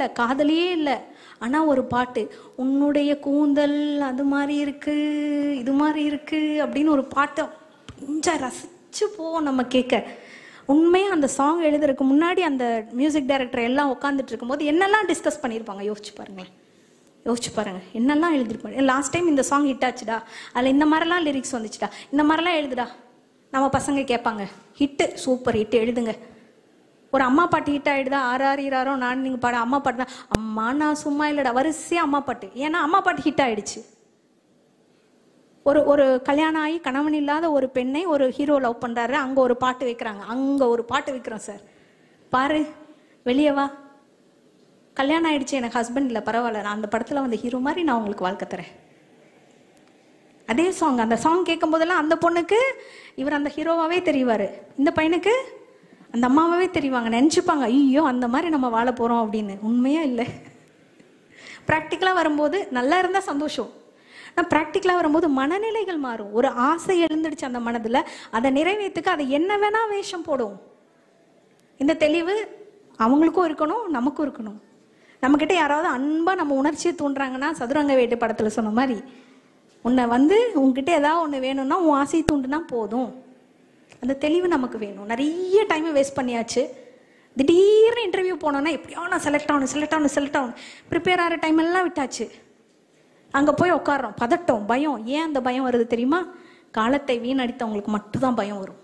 இல்லை காதலியே இல்லை ஆனா ஒரு பாட்டு உன்னுடைய கூந்தல் அது மாதிரி இருக்கு இது மாதிரி இருக்கு அப்படின்னு ஒரு பாட்டை கொஞ்சம் ரசிச்சு போவோம் நம்ம கேட்க உண்மையா அந்த சாங் எழுதுறதுக்கு முன்னாடி அந்த மியூசிக் டைரக்டர் எல்லாம் உட்காந்துட்டு இருக்கும்போது என்னெல்லாம் டிஸ்கஸ் பண்ணியிருப்பாங்க யோசிச்சு பாருங்களேன் யோசிச்சு பாருங்க என்னெல்லாம் எழுதிருப்பாங்க லாஸ்ட் டைம் இந்த சாங் ஹிட் ஆச்சுடா அதில் இந்த மாதிரிலாம் லிரிக்ஸ் வந்துச்சுடா இந்த மாதிரிலாம் எழுதுடா நம்ம பசங்க கேட்பாங்க ஹிட்டு சூப்பர் ஹிட் எழுதுங்க ஒரு அம்மா பாட்டு ஹிட் ஆயிடுதா ஆறாறு ஈராரோ நான் நீங்க பாட அம்மா பாட்டு தான் அம்மா நான் சும்மா இல்லடா வரிசையா அம்மா பாட்டு ஏன்னா அம்மா பாட்டு ஹிட் ஆயிடுச்சு ஒரு ஒரு கல்யாணம் ஆகி கணவன் இல்லாத ஒரு பெண்ணை ஒரு ஹீரோ லவ் பண்றாரு அங்க ஒரு பாட்டு வைக்கிறாங்க அங்க ஒரு பாட்டு வைக்கிறோம் சார் பாரு வெளியே வா கல்யாணம் ஆயிடுச்சு எனக்கு ஹஸ்பண்ட் இல்லை பரவாயில்ல நான் அந்த படத்துல வந்த ஹீரோ மாதிரி நான் உங்களுக்கு வாழ்க்கை தரேன் அதே சாங் அந்த சாங் கேட்கும் போதெல்லாம் அந்த பொண்ணுக்கு இவர் அந்த ஹீரோவாவே தெரிவாரு இந்த பையனுக்கு அந்த அம்மாவே தெரிவாங்க நினச்சிப்பாங்க ஐயோ அந்த மாதிரி நம்ம வாழ போறோம் அப்படின்னு உண்மையா இல்லை ப்ராக்டிக்கலாக வரும்போது நல்லா இருந்தால் சந்தோஷம் ஆனால் ப்ராக்டிக்கலாக வரும்போது மனநிலைகள் மாறும் ஒரு ஆசை எழுந்துடுச்சு அந்த மனதில் அதை நிறைவேற்றுக்க அதை என்ன வேணா வேஷம் போடும் இந்த தெளிவு அவங்களுக்கும் இருக்கணும் நமக்கும் இருக்கணும் நம்மக்கிட்ட யாராவது அன்பாக நம்ம உணர்ச்சியை தூண்டுறாங்கன்னா சதுரங்க வேட்டு படத்தில் சொன்ன மாதிரி உன்னை வந்து உன்கிட்ட ஏதாவது ஒன்று வேணும்னா உன் ஆசையை தூண்டுனா போதும் அந்த தெளிவு நமக்கு வேணும் நிறைய டைமை வேஸ்ட் பண்ணியாச்சு திடீர்னு இன்டர்வியூ போனோன்னா எப்படியோ நான் செலக்ட் ஆகணும் செலக்ட் ஆகணும் செலக்ட் ஆகணும் ப்ரிப்பேர் ஆகிற டைம் எல்லாம் விட்டாச்சு அங்கே போய் உட்காரோம் பதட்டம் பயம் ஏன் அந்த பயம் வருது தெரியுமா காலத்தை வீணடித்தவங்களுக்கு மட்டும்தான் பயம் வரும்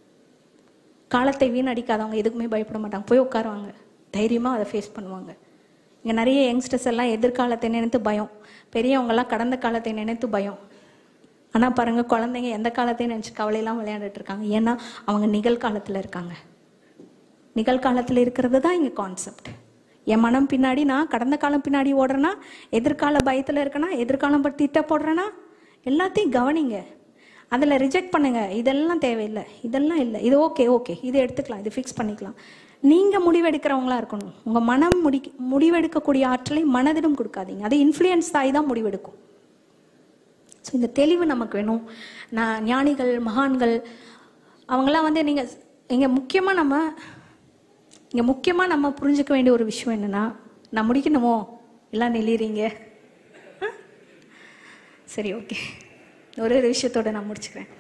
காலத்தை வீணடிக்காதவங்க எதுக்குமே பயப்பட மாட்டாங்க போய் உட்காருவாங்க தைரியமாக அதை ஃபேஸ் பண்ணுவாங்க இங்கே நிறைய யங்ஸ்டர்ஸ் எல்லாம் எதிர்காலத்தை நினைத்து பயம் பெரியவங்கெல்லாம் கடந்த காலத்தை நினைத்து பயம் ஆனால் பாருங்க குழந்தைங்க எந்த காலத்தையும் நினச்சி கவலையெல்லாம் விளையாண்டுட்டு இருக்காங்க ஏன்னா அவங்க நிகழ்காலத்தில் இருக்காங்க நிகழ்காலத்தில் இருக்கிறது தான் இங்கே கான்செப்ட் என் மனம் பின்னாடி நான் கடந்த காலம் பின்னாடி ஓடுறேன்னா எதிர்கால பயத்தில் இருக்கேனா எதிர்காலம் பற்றி திட்ட போடுறேன்னா எல்லாத்தையும் கவனிங்க அதில் ரிஜெக்ட் பண்ணுங்க இதெல்லாம் தேவையில்லை இதெல்லாம் இல்லை இது ஓகே ஓகே இதை எடுத்துக்கலாம் இது ஃபிக்ஸ் பண்ணிக்கலாம் நீங்கள் முடிவெடுக்கிறவங்களா இருக்கணும் உங்கள் மனம் முடி முடிவெடுக்கக்கூடிய ஆற்றலை மனதிடம் கொடுக்காதீங்க அது இன்ஃப்ளூயன்ஸ் ஆகி தான் முடிவெடுக்கும் ஸோ இந்த தெளிவு நமக்கு வேணும் நான் ஞானிகள் மகான்கள் அவங்கெல்லாம் வந்து நீங்கள் இங்கே முக்கியமாக நம்ம இங்கே முக்கியமாக நம்ம புரிஞ்சுக்க வேண்டிய ஒரு விஷயம் என்னன்னா நான் முடிக்கணுமோ எல்லாம் நெளிறீங்க சரி ஓகே ஒரு ஒரு விஷயத்தோட நான் முடிச்சுக்கிறேன்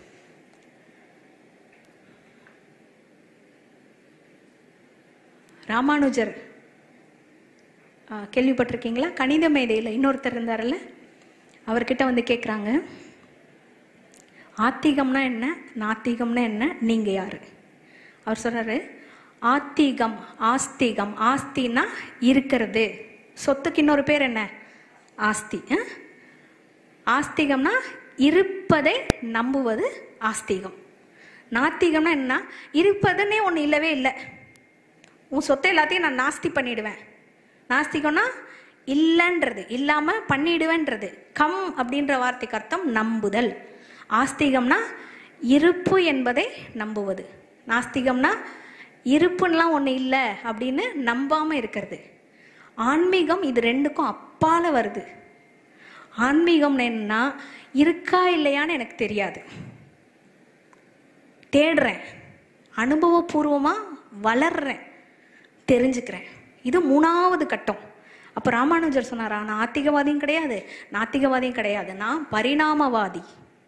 ராமானுஜர் ஆ, கேள்விப்பட்டிருக்கீங்களா கணித மேதையில் இன்னொருத்தர் இருந்தார்ல அவர்கிட்ட வந்து கேட்குறாங்க ஆத்திகம்னா என்ன நாத்திகம்னா என்ன நீங்கள் யாரு அவர் சொல்றாரு ஆத்திகம் ஆஸ்திகம் ஆஸ்தினா இருக்கிறது சொத்துக்கு இன்னொரு பேர் என்ன ஆஸ்தி ஆ? ஆஸ்திகம்னா இருப்பதை நம்புவது ஆஸ்திகம் நாத்திகம்னா என்ன இருப்பதுன்னே ஒன்று இல்லவே இல்லை உன் சொத்தை எல்லாத்தையும் நான் நாஸ்தி பண்ணிடுவேன் நாஸ்திகம்னா இல்லைன்றது இல்லாம பண்ணிடுவேன்றது கம் அப்படின்ற வார்த்தைக்கு அர்த்தம் நம்புதல் ஆஸ்திகம்னா இருப்பு என்பதை நம்புவது நாஸ்திகம்னா இருப்புன்னெலாம் ஒன்று இல்லை அப்படின்னு நம்பாம இருக்கிறது ஆன்மீகம் இது ரெண்டுக்கும் அப்பால வருது ஆன்மீகம் என்னன்னா இருக்கா இல்லையான்னு எனக்கு தெரியாது தேடுறேன் அனுபவபூர்வமா வளர்றேன் தெரிஞ்சுக்கிறேன் இது மூணாவது கட்டம் அப்போ ராமானுஜர் சொன்னாரா நான் ஆத்திகவாதியும் கிடையாது நாத்திகவாதியும் கிடையாது நான் பரிணாமவாதி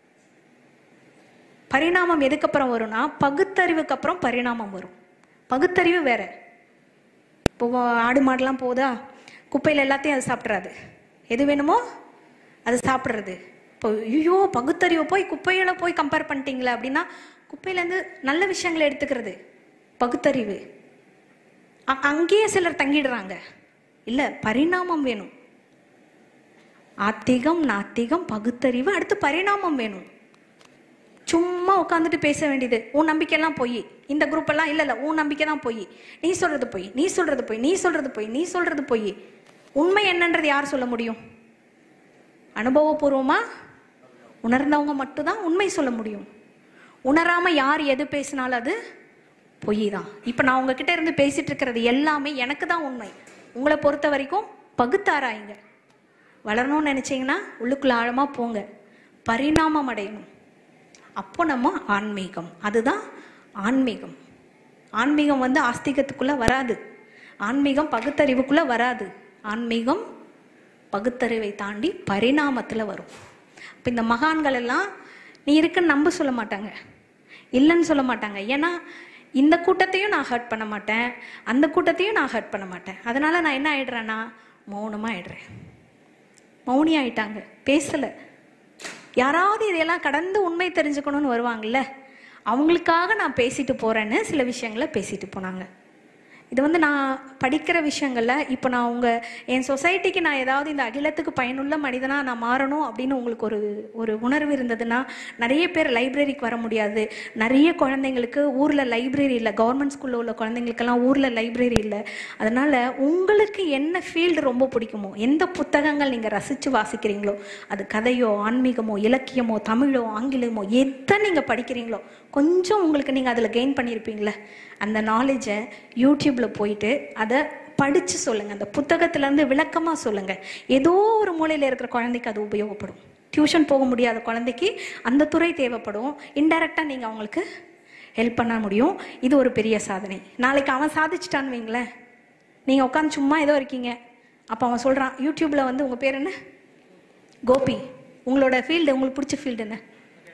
பரிணாமம் எதுக்கப்புறம் வரும்னா பகுத்தறிவுக்கு அப்புறம் பரிணாமம் வரும் பகுத்தறிவு வேற இப்போ ஆடு மாடுலாம் போதா குப்பையில் எல்லாத்தையும் அது சாப்பிட்றாது எது வேணுமோ அது சாப்பிட்றது இப்போ ஐயோ பகுத்தறிவு போய் குப்பையில போய் கம்பேர் பண்ணிட்டீங்களே அப்படின்னா குப்பையிலேருந்து நல்ல விஷயங்களை எடுத்துக்கிறது பகுத்தறிவு அ- அங்கேயே சிலர் தங்கிடுறாங்க இல்ல பரிணாமம் வேணும் ஆத்திகம் நாத்திகம் பகுத்தறிவு அடுத்து பரிணாமம் வேணும் சும்மா உட்காந்துட்டு பேச வேண்டியது உன் நம்பிக்கையெல்லாம் போய் இந்த குரூப் எல்லாம் இல்ல இல்ல உன் நம்பிக்கை தான் போய் நீ சொல்றது போய் நீ சொல்றது போய் நீ சொல்றது போய் நீ சொல்றது போய் உண்மை என்னன்றது யார் சொல்ல முடியும் அனுபவபூர்வமா உணர்ந்தவங்க மட்டும்தான் உண்மை சொல்ல முடியும் உணராம யார் எது பேசினாலும் அது பொய் தான் இப்போ நான் உங்ககிட்ட இருந்து பேசிட்டு இருக்கிறது எல்லாமே எனக்கு தான் உண்மை உங்களை பொறுத்த வரைக்கும் பகுத்தாராயுங்க வளரணும்னு நினைச்சீங்கன்னா உள்ளுக்குள்ள ஆழமா போங்க பரிணாமம் அடையணும் அப்போ நம்ம ஆன்மீகம் அதுதான் ஆன்மீகம் ஆன்மீகம் வந்து ஆஸ்திகத்துக்குள்ள வராது ஆன்மீகம் பகுத்தறிவுக்குள்ள வராது ஆன்மீகம் பகுத்தறிவை தாண்டி பரிணாமத்தில் வரும் இப்போ இந்த மகான்கள் எல்லாம் நீ இருக்குன்னு நம்ப சொல்ல மாட்டாங்க இல்லைன்னு சொல்ல மாட்டாங்க ஏன்னா இந்த கூட்டத்தையும் நான் ஹர்ட் பண்ண மாட்டேன் அந்த கூட்டத்தையும் நான் ஹர்ட் பண்ண மாட்டேன் அதனால நான் என்ன ஆயிடுறேன்னா மௌனமாக ஆயிடுறேன் மௌனி ஆயிட்டாங்க பேசலை யாராவது இதையெல்லாம் கடந்து உண்மை தெரிஞ்சுக்கணும்னு வருவாங்கல்ல அவங்களுக்காக நான் பேசிட்டு போறேன்னு சில விஷயங்களை பேசிட்டு போனாங்க இது வந்து நான் படிக்கிற விஷயங்கள்ல இப்போ நான் உங்க என் சொசைட்டிக்கு நான் ஏதாவது இந்த அகிலத்துக்கு பயனுள்ள மனிதனா நான் மாறணும் அப்படின்னு உங்களுக்கு ஒரு ஒரு உணர்வு இருந்ததுன்னா நிறைய பேர் லைப்ரரிக்கு வர முடியாது நிறைய குழந்தைங்களுக்கு ஊர்ல லைப்ரரி இல்லை கவர்மெண்ட் ஸ்கூல்ல உள்ள குழந்தைங்களுக்கெல்லாம் ஊர்ல லைப்ரரி இல்லை அதனால உங்களுக்கு என்ன ஃபீல்டு ரொம்ப பிடிக்குமோ எந்த புத்தகங்கள் நீங்க ரசிச்சு வாசிக்கிறீங்களோ அது கதையோ ஆன்மீகமோ இலக்கியமோ தமிழோ ஆங்கிலமோ எதை நீங்க படிக்கிறீங்களோ கொஞ்சம் உங்களுக்கு நீங்க அதுல கெயின் பண்ணியிருப்பீங்களே அந்த நாலேஜை யூடியூப்ல போயிட்டு அதை படிச்சு சொல்லுங்க அந்த புத்தகத்துல இருந்து விளக்கமா சொல்லுங்க ஏதோ ஒரு மூலையில இருக்கிற குழந்தைக்கு அது உபயோகப்படும் டியூஷன் போக முடியாத குழந்தைக்கு அந்த துறை தேவைப்படும் இன்டைரக்டா நீங்க அவங்களுக்கு ஹெல்ப் பண்ண முடியும் இது ஒரு பெரிய சாதனை நாளைக்கு அவன் சாதிச்சிட்டான்னு வைங்களேன் நீங்க உட்காந்து சும்மா ஏதோ இருக்கீங்க அப்ப அவன் சொல்றான் யூடியூப்ல வந்து உங்க பேர் என்ன கோபி உங்களோட ஃபீல்டு உங்களுக்கு பிடிச்ச ஃபீல்டு என்ன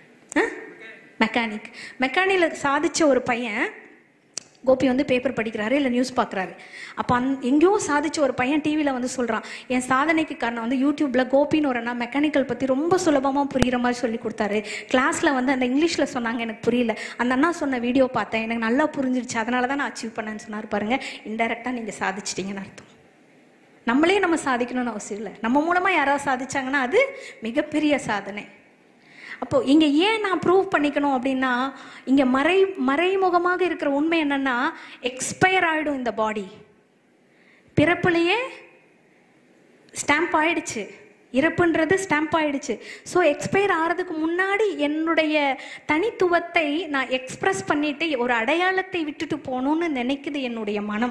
மெக்கானிக் மெக்கானிக்கில் சாதிச்ச ஒரு பையன் கோபி வந்து பேப்பர் படிக்கிறாரு இல்லை நியூஸ் பார்க்குறாரு அப்போ அந் எங்கேயோ சாதிச்ச ஒரு பையன் டிவியில் வந்து சொல்கிறான் என் சாதனைக்கு காரணம் வந்து யூடியூப்ல கோபின்னு ஒரு அண்ணா மெக்கானிக்கல் பற்றி ரொம்ப சுலபமாக புரிகிற மாதிரி சொல்லி கொடுத்தாரு கிளாஸில் வந்து அந்த இங்கிலீஷில் சொன்னாங்க எனக்கு புரியல அந்த அண்ணா சொன்ன வீடியோ பார்த்தேன் எனக்கு நல்லா புரிஞ்சிருச்சு அதனால தான் நான் அச்சீவ் பண்ணேன்னு சொன்னார் பாருங்க இன்டெரக்டாக நீங்கள் சாதிச்சிட்டீங்கன்னு அர்த்தம் நம்மளே நம்ம சாதிக்கணும்னு அவசியம் இல்லை நம்ம மூலமாக யாராவது சாதிச்சாங்கன்னா அது மிகப்பெரிய சாதனை அப்போ இங்க ஏன் நான் ப்ரூவ் பண்ணிக்கணும் அப்படின்னா இங்க மறை மறைமுகமாக இருக்கிற உண்மை என்னன்னா எக்ஸ்பயர் ஆயிடும் இந்த பாடி பிறப்புலயே ஸ்டாம்ப் ஆயிடுச்சு இறப்புன்றது ஸ்டாம்ப் ஆயிடுச்சு ஸோ எக்ஸ்பயர் ஆகிறதுக்கு முன்னாடி என்னுடைய தனித்துவத்தை நான் எக்ஸ்பிரஸ் பண்ணிட்டு ஒரு அடையாளத்தை விட்டுட்டு போகணும்னு நினைக்குது என்னுடைய மனம்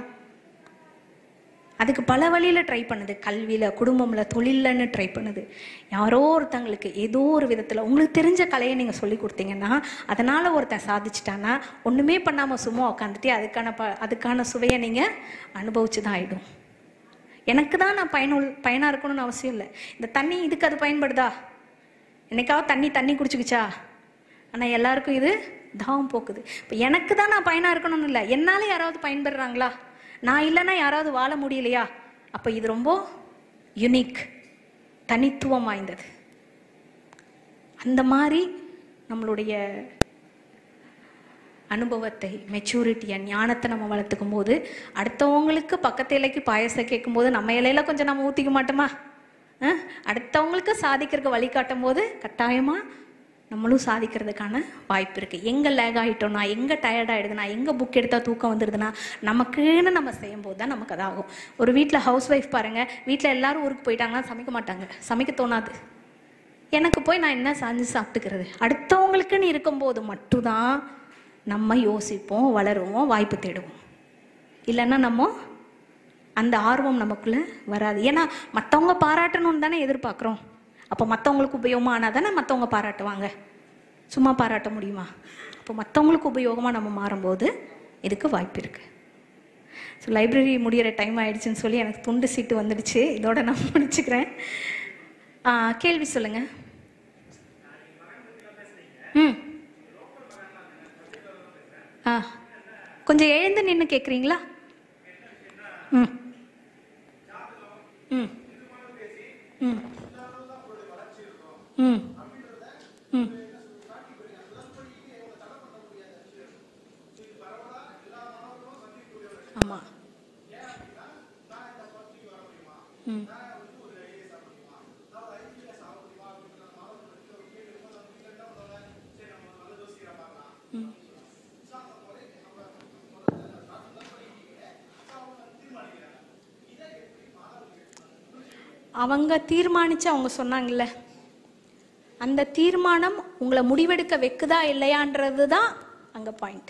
அதுக்கு பல வழியில ட்ரை பண்ணுது கல்வியில குடும்பம்ல தொழில்லன்னு ட்ரை பண்ணுது யாரோ ஒருத்தங்களுக்கு ஏதோ ஒரு விதத்துல உங்களுக்கு தெரிஞ்ச கலையை நீங்க சொல்லி கொடுத்தீங்கன்னா அதனால ஒருத்தன் சாதிச்சிட்டானா ஒண்ணுமே பண்ணாம சும்மா உட்காந்துட்டு அதுக்கான ப அதுக்கான சுவையை நீங்க அனுபவிச்சு தான் ஆயிடும் எனக்கு தான் நான் பயனுள் பயனா இருக்கணும்னு அவசியம் இல்லை இந்த தண்ணி இதுக்கு அது பயன்படுதா என்னைக்காவது தண்ணி தண்ணி குடிச்சுக்குச்சா ஆனா எல்லாருக்கும் இது தாகம் போக்குது இப்போ எனக்கு தான் நான் பயனா இருக்கணும்னு இல்லை என்னால யாராவது பயன்படுறாங்களா நான் இல்லைன்னா யாராவது வாழ முடியலையா அப்ப இது ரொம்ப யுனிக் தனித்துவம் வாய்ந்தது அந்த மாதிரி நம்மளுடைய அனுபவத்தை மெச்சூரிட்டியை ஞானத்தை நம்ம வளர்த்துக்கும் போது அடுத்தவங்களுக்கு பக்கத்து இலைக்கு பாயசம் கேட்கும்போது நம்ம இலையில கொஞ்சம் நம்ம ஊத்திக்க மாட்டோமா அஹ்? அடுத்தவங்களுக்கு சாதிக்கிறதுக்கு வழிகாட்டும் போது கட்டாயமா நம்மளும் சாதிக்கிறதுக்கான வாய்ப்பு இருக்கு எங்க லேக் ஆயிட்டோம்னா எங்க டயர்ட் ஆயிடுதுன்னா எங்க புக் எடுத்தா தூக்கம் வந்துடுதுன்னா நமக்குன்னு நம்ம செய்யும் போது தான் நமக்கு அதாகும் ஒரு வீட்ல ஹவுஸ் ஒய்ஃப் பாருங்க வீட்ல எல்லாரும் ஊருக்கு போயிட்டாங்கன்னா சமைக்க மாட்டாங்க சமைக்க தோணாது எனக்கு போய் நான் என்ன செஞ்சு சாப்பிட்டுக்கிறது அடுத்தவங்களுக்குன்னு இருக்கும்போது மட்டும்தான் நம்ம யோசிப்போம் வளருவோம் வாய்ப்பு தேடுவோம் இல்லைன்னா நம்ம அந்த ஆர்வம் நமக்குள்ள வராது ஏன்னா மற்றவங்க பாராட்டணும்னு தானே எதிர்பார்க்குறோம் அப்போ மற்றவங்களுக்கு உபயோகமா ஆனால் தானே மற்றவங்க பாராட்டுவாங்க சும்மா பாராட்ட முடியுமா அப்போ மற்றவங்களுக்கு உபயோகமாக நம்ம மாறும்போது இதுக்கு வாய்ப்பு இருக்கு ஸோ லைப்ரரி முடியிற டைம் ஆயிடுச்சுன்னு சொல்லி எனக்கு துண்டு சீட்டு வந்துடுச்சு இதோட நான் முடிச்சுக்கிறேன் ஆ, கேள்வி சொல்லுங்க ம் ஆ கொஞ்சம் எழுந்து நின்று கேட்குறீங்களா ம் ம் ம் ம் ம் ஆமாம் ம் அவங்க தீர்மானிச்சு அவங்க சொன்னாங்கல்ல அந்த தீர்மானம் உங்களை முடிவெடுக்க வைக்குதா இல்லையான்றது தான் அங்க பாயிண்ட்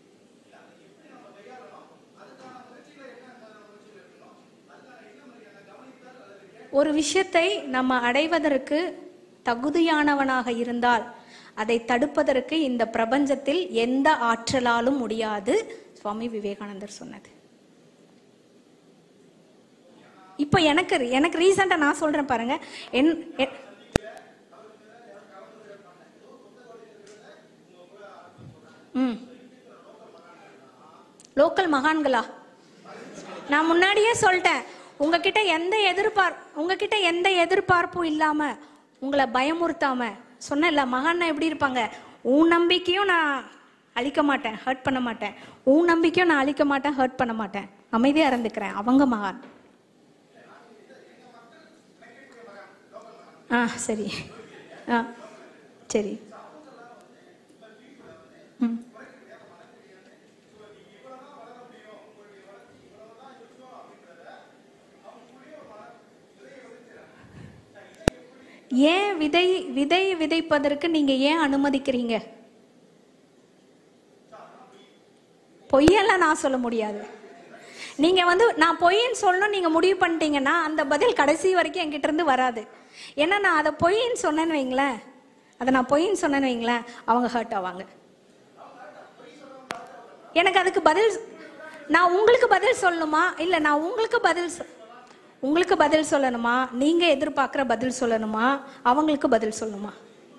ஒரு விஷயத்தை நம்ம அடைவதற்கு தகுதியானவனாக இருந்தால் அதை தடுப்பதற்கு இந்த பிரபஞ்சத்தில் எந்த ஆற்றலாலும் முடியாது சுவாமி விவேகானந்தர் சொன்னது இப்போ எனக்கு எனக்கு ரீசெண்டாக நான் சொல்றேன் பாருங்க என் என்- ம் லோக்கல் மகான்களா நான் முன்னாடியே சொல்லிட்டேன் உங்ககிட்ட எந்த எதிர்பார் உங்ககிட்ட எந்த எதிர்பார்ப்பும் இல்லாம உங்களை பயமுறுத்தாம சொன்னேன்ல மகான்னா எப்படி இருப்பாங்க உன் நம்பிக்கையும் நான் அழிக்க மாட்டேன் ஹர்ட் பண்ண மாட்டேன் உன் நம்பிக்கையும் நான் அழிக்க மாட்டேன் ஹர்ட் பண்ண மாட்டேன் அமைதியா இருந்துக்கிறேன் அவங்க மகான் ஆ சரி ஆ சரி ம் ஏன் விதை விதை விதைப்பதற்கு நீங்க ஏன் அனுமதிக்கிறீங்க பொய்யெல்லாம் நான் சொல்ல முடியாது நீங்க வந்து நான் பொய்ன்னு சொல்லணும் நீங்க முடிவு பண்ணிட்டீங்கன்னா அந்த பதில் கடைசி வரைக்கும் என்கிட்ட இருந்து வராது ஏன்னா நான் அதை பொய்ன்னு சொன்னேன்னு வைங்களேன் அதை நான் பொய்ன்னு சொன்னேன்னு வைங்களேன் அவங்க ஹர்ட் ஆவாங்க எனக்கு அதுக்கு பதில் நான் உங்களுக்கு பதில் சொல்லணுமா இல்ல நான் உங்களுக்கு பதில் சொ- உங்களுக்கு பதில் சொல்லணுமா நீங்க எதிர்பார்க்குற பதில் சொல்லணுமா அவங்களுக்கு பதில் சொல்லணுமா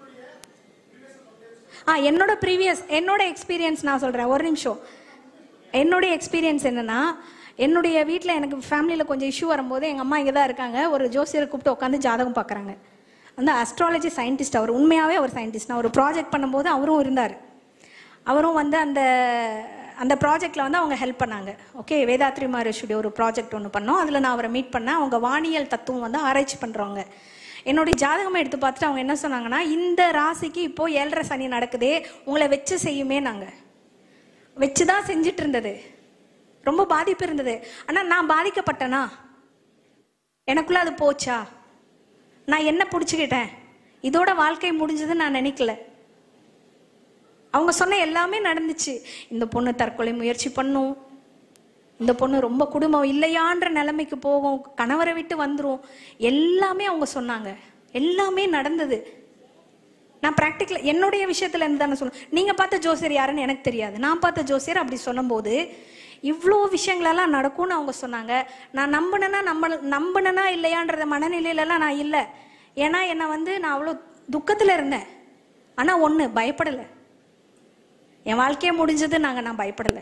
ஆ என்னோட ப்ரீவியஸ் என்னோட எக்ஸ்பீரியன்ஸ் நான் சொல்றேன் ஒரு நிமிஷம் என்னுடைய எக்ஸ்பீரியன்ஸ் என்னன்னா என்னுடைய வீட்டில் எனக்கு ஃபேமிலியில் கொஞ்சம் இஷ்யூ வரும்போது எங்கள் அம்மா இங்கே தான் இருக்காங்க ஒரு ஜோசியரை கூப்பிட்டு உட்காந்து ஜாதகம் பார்க்குறாங்க அந்த அஸ்ட்ராலஜி சயின்டிஸ்ட் அவர் உண்மையாகவே அவர் சயின்டிஸ்ட் நான் ஒரு ப்ராஜெக்ட் பண்ணும்போது அவரும் இருந்தார் அவரும் வந்து அந்த அந்த ப்ராஜெக்ட்ல வந்து அவங்க ஹெல்ப் பண்ணாங்க ஓகே வேதாத்ரி மகரிஷியுடைய ஒரு ப்ராஜெக்ட் ஒன்று பண்ணோம் அதில் நான் அவரை மீட் பண்ணேன் அவங்க வானியல் தத்துவம் வந்து ஆராய்ச்சி பண்ணுறவங்க என்னுடைய ஜாதகம் எடுத்து பார்த்துட்டு அவங்க என்ன சொன்னாங்கன்னா இந்த ராசிக்கு இப்போ ஏழரை சனி நடக்குதே உங்களை வச்சு செய்யுமே நாங்கள் வச்சு தான் செஞ்சுட்டு இருந்தது ரொம்ப பாதிப்பு இருந்தது ஆனா நான் பாதிக்கப்பட்டேனா எனக்குள்ள அது போச்சா நான் என்ன பிடிச்சிக்கிட்டேன் இதோட வாழ்க்கை முடிஞ்சதுன்னு நான் நினைக்கல அவங்க சொன்ன எல்லாமே நடந்துச்சு இந்த பொண்ணு தற்கொலை முயற்சி பண்ணும் இந்த பொண்ணு ரொம்ப குடும்பம் இல்லையான்ற நிலைமைக்கு போகும் கணவரை விட்டு வந்துரும் எல்லாமே அவங்க சொன்னாங்க எல்லாமே நடந்தது நான் ப்ராக்டிக்கல் என்னுடைய விஷயத்துல இருந்து தானே சொல்லுவேன் நீங்க பார்த்த ஜோசியர் யாருன்னு எனக்கு தெரியாது நான் பார்த்த ஜோசியர் அப்படி சொல்லும்போது இவ்வளோ விஷயங்களெல்லாம் நடக்கும்னு அவங்க சொன்னாங்க நான் நம்பினேன்னா நம்ப நம்பினேனா இல்லையான்றத மனநிலையிலலாம் நான் இல்லை ஏன்னா என்னை வந்து நான் அவ்வளோ துக்கத்தில் இருந்தேன் ஆனால் ஒன்று பயப்படலை என் வாழ்க்கையே முடிஞ்சது நாங்கள் நான் பயப்படலை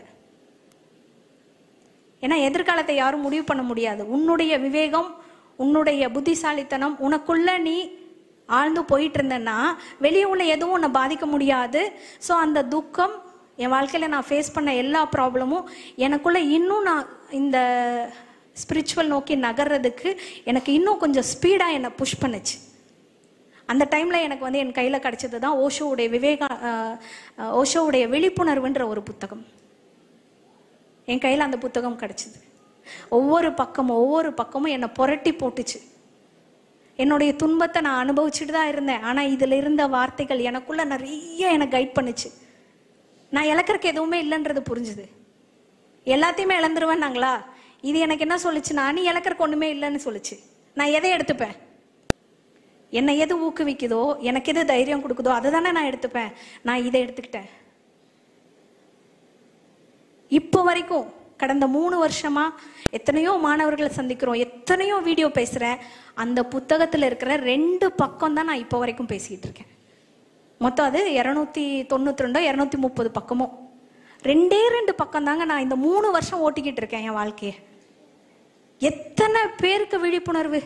ஏன்னா எதிர்காலத்தை யாரும் முடிவு பண்ண முடியாது உன்னுடைய விவேகம் உன்னுடைய புத்திசாலித்தனம் உனக்குள்ள நீ ஆழ்ந்து போயிட்டு இருந்தேன்னா வெளியே உள்ள எதுவும் உன்னை பாதிக்க முடியாது ஸோ அந்த துக்கம் என் வாழ்க்கையில் நான் ஃபேஸ் பண்ண எல்லா ப்ராப்ளமும் எனக்குள்ள இன்னும் நான் இந்த ஸ்பிரிச்சுவல் நோக்கி நகர்றதுக்கு எனக்கு இன்னும் கொஞ்சம் ஸ்பீடாக என்னை புஷ் பண்ணுச்சு அந்த டைமில் எனக்கு வந்து என் கையில் கிடைச்சது தான் ஓஷோவுடைய விவேகா அஹ், அஹ், ஓஷோவுடைய விழிப்புணர்வுன்ற ஒரு புத்தகம் என் கையில் அந்த புத்தகம் கிடைச்சிது ஒவ்வொரு பக்கமும் ஒவ்வொரு பக்கமும் என்னை புரட்டி போட்டுச்சு என்னுடைய துன்பத்தை நான் அனுபவிச்சுட்டு தான் இருந்தேன் ஆனால் இதில் இருந்த வார்த்தைகள் எனக்குள்ள நிறைய என்னை கைட் பண்ணுச்சு நான் இழக்கறக்கு எதுவுமே இல்லைன்றது புரிஞ்சுது எல்லாத்தையுமே இழந்துருவேன்னாங்களா இது எனக்கு என்ன சொல்லுச்சுன்னா நீ இழக்கறக்கு ஒன்றுமே இல்லைன்னு சொல்லுச்சு நான் எதை எடுத்துப்பேன் என்னை எது ஊக்குவிக்குதோ எனக்கு எது தைரியம் கொடுக்குதோ அதை தானே நான் எடுத்துப்பேன் நான் இதை எடுத்துக்கிட்டேன் இப்போ வரைக்கும் கடந்த மூணு வருஷமா எத்தனையோ மாணவர்களை சந்திக்கிறோம் எத்தனையோ வீடியோ பேசுறேன் அந்த புத்தகத்துல இருக்கிற ரெண்டு பக்கம் தான் நான் இப்போ வரைக்கும் பேசிக்கிட்டு இருக்கேன் மொத்தம் அது இரநூத்தி தொண்ணூத்தி ரெண்டோ இரநூத்தி முப்பது பக்கமோ ரெண்டே ரெண்டு பக்கம் தாங்க நான் இந்த மூணு வருஷம் ஓட்டிக்கிட்டு இருக்கேன் என் வாழ்க்கைய எத்தனை பேருக்கு விழிப்புணர்வு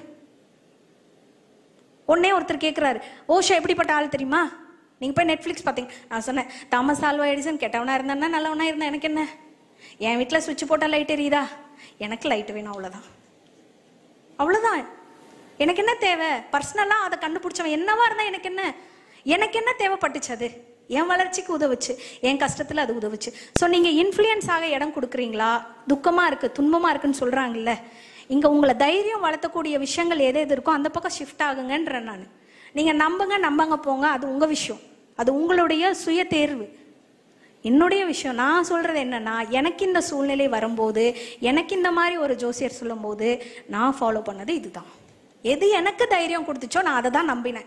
உடனே ஒருத்தர் கேட்குறாரு ஓஷா எப்படிப்பட்ட ஆள் தெரியுமா நீங்க போய் நெட்ஃப்ளிக்ஸ் பார்த்தீங்க நான் சொன்னேன் தாமஸ் ஆல்வா எடிசன் கெட்டவனா இருந்தானா நல்லவனா இருந்தா எனக்கு என்ன என் வீட்டில் சுவிட்ச் போட்டால் லைட் எரியுதா எனக்கு லைட் வேணும் அவ்வளோதான் அவ்வளோதான் எனக்கு என்ன தேவை பர்சனலாக அதை கண்டுபிடிச்சவன் என்னவா இருந்தா எனக்கு என்ன எனக்கு என்ன தேவைப்பட்டுச்சு அது என் வளர்ச்சிக்கு உதவுச்சு என் கஷ்டத்தில் அது உதவுச்சு ஸோ நீங்கள் இன்ஃப்ளூயன்ஸ் ஆக இடம் கொடுக்குறீங்களா துக்கமாக இருக்கு துன்பமாக இருக்குன்னு சொல்கிறாங்கல்ல இங்கே உங்களை தைரியம் வளர்த்தக்கூடிய விஷயங்கள் எது எது இருக்கோ அந்த பக்கம் ஷிஃப்ட் ஆகுங்கன்றேன் நான் நீங்கள் நம்புங்க நம்பங்க போங்க அது உங்கள் விஷயம் அது உங்களுடைய சுய தேர்வு என்னுடைய விஷயம் நான் சொல்றது என்னன்னா எனக்கு இந்த சூழ்நிலை வரும்போது எனக்கு இந்த மாதிரி ஒரு ஜோசியர் சொல்லும்போது நான் ஃபாலோ பண்ணது இதுதான் எது எனக்கு தைரியம் கொடுத்துச்சோ நான் அதை தான் நம்பினேன்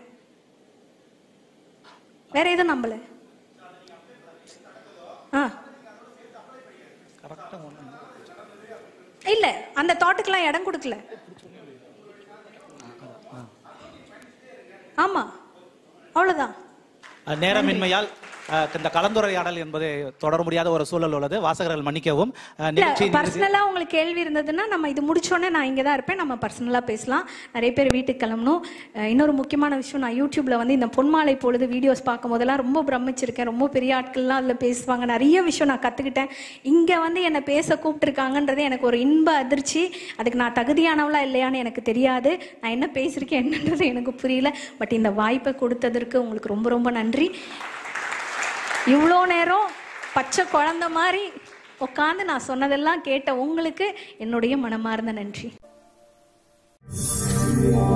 வேற எதுவும் நம்பல ஆ கரெக்டாக ஒன்று இல்ல அந்த தாட்டுக்கெல்லாம் இடம் கொடுக்கல ஆமா அவ்வளவுதான் அஹ், நேரமின்மையால் அஹ், இந்த கலந்துரையாடல் என்பது தொடர முடியாத ஒரு சூழல் உள்ளது வாசகர்கள் மன்னிக்கவும் அஹ், இல்ல நிகழ்ச்சி பர்சனலா உங்களுக்கு கேள்வி இருந்ததுன்னா நம்ம இது முடிச்சோடனே நான் இங்க தான் இருப்பேன் நம்ம பர்சனலா பேசலாம் நிறைய பேர் வீட்டுக்கு கிளம்பணும் அஹ் இன்னொரு முக்கியமான விஷயம் நான் யூடியூப்ல வந்து இந்த பொன்மாலை பொழுது வீடியோஸ் பார்க்கும் போதெல்லாம் ரொம்ப பிரமிச்சிருக்கேன் ரொம்ப பெரிய ஆட்கள்லாம் அதுல பேசுவாங்க நிறைய விஷயம் நான் கத்துக்கிட்டேன் இங்க வந்து என்னை பேச கூப்பிட்டுருக்காங்கன்றது எனக்கு ஒரு இன்ப அதிர்ச்சி அதுக்கு நான் தகுதியானவளா இல்லையான்னு எனக்கு தெரியாது நான் என்ன பேசியிருக்கேன் என்னன்றது எனக்கு புரியல பட் இந்த வாய்ப்பை கொடுத்ததற்கு உங்களுக்கு ரொம்ப ரொம்ப நன்றி இவ்வளோ நேரம் பச்சை குழந்தை மாதிரி உட்காந்து நான் சொன்னதெல்லாம் கேட்ட உங்களுக்கு என்னுடைய மனமார்ந்த நன்றி